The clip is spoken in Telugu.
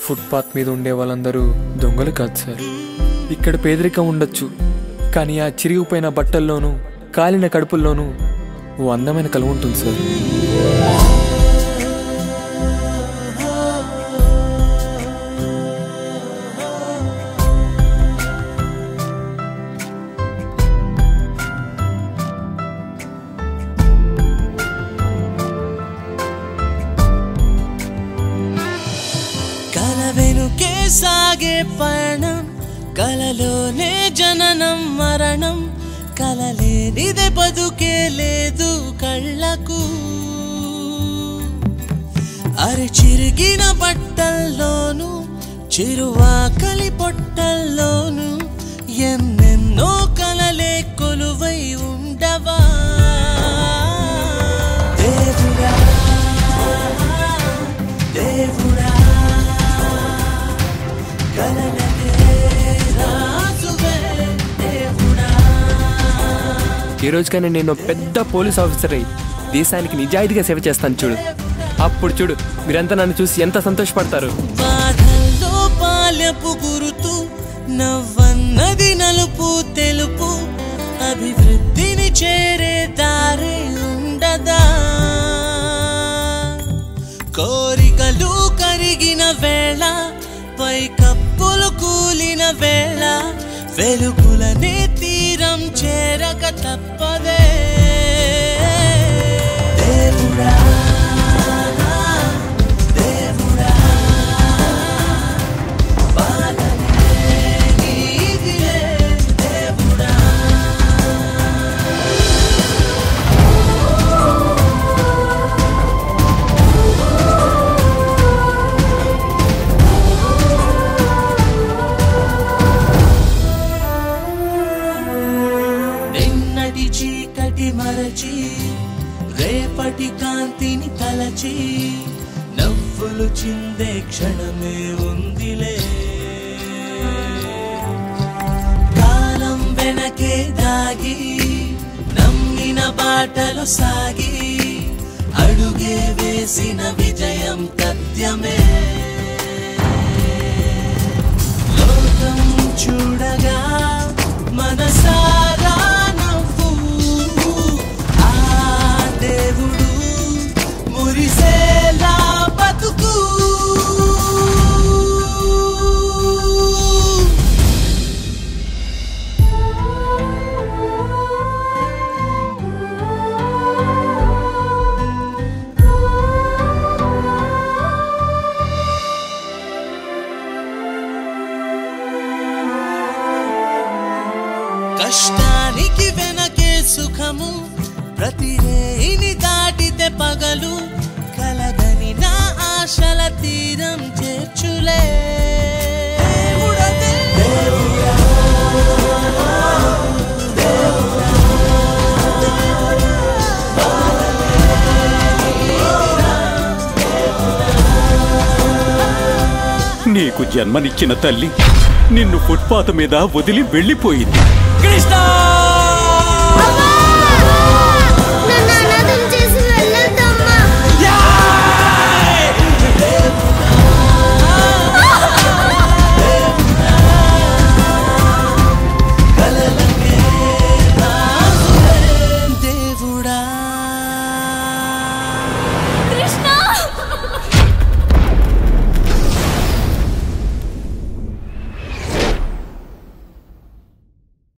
ఫుట్పాత్ మీద ఉండే వాళ్ళందరూ దొంగలు కాదు సార్ ఇక్కడ పేదరికం ఉండొచ్చు కానీ ఆ చిరిగిపోయిన బట్టల్లోనూ కాలిన కడుపుల్లోనూ ఓ అందమైన కలువ ఉంటుంది సార్ కల వెనుకే సాగే పయనం కలలోనే జననం మరణం కలలేనిదే బతుకే లేదు కళ్ళకు అరి చిరిగిన బట్టల్లోను చిరువాకలి పొట్టల్లోను ఎన్నెన్నో కలలే కొలువై ఉండవా దేవుడా దేవుడా కలలకే రాజువే దేవుడా ఈ రోజుకైనా నేను పెద్ద పోలీస్ ఆఫీసర్ అయ్యి దేశానికి నిజాయితీగా సేవ చేస్తాను చూడు అప్పుడు చూడు మీరంతా నన్ను చూసి ఎంత సంతోషపడతారు బాధల్లో పాలపు గురుతు నవ్వన్నది నలుపు తెలుపు అభివృద్ధిని చేరే దారి ఉండదా కోరికలు కరిగిన వేళ పై కప్పులు కూలిన వేళ వెలుగులనే తీరం చేరక తప్పదే దేవుడా దేవుడా బాలనే నీదిలే దేవుడా నిన్నటి చీకటి మరచి రేపటి కాంతిని తలచి నవ్వులు చిందే క్షణమే ఉందిలే కాలం వెనకే దాగి నమ్మిన బాటలు సాగి అడుగే వేసిన విజయం తథ్యమే లోకం చూడగా మనసారా నవ్వు ఆ దేవుడు మురిసేలా బతుకు కష్టానికి వెనకే సుఖము ప్రతి రేయిని దాటితే పగలు కలగని నా ఆశల తీరం చేర్చులే దేవుడా, నీకు జన్మనిచ్చిన తల్లి నిన్ను ఫుట్పాత్ మీద వదిలి వెళ్ళిపోయింది కృష్ణ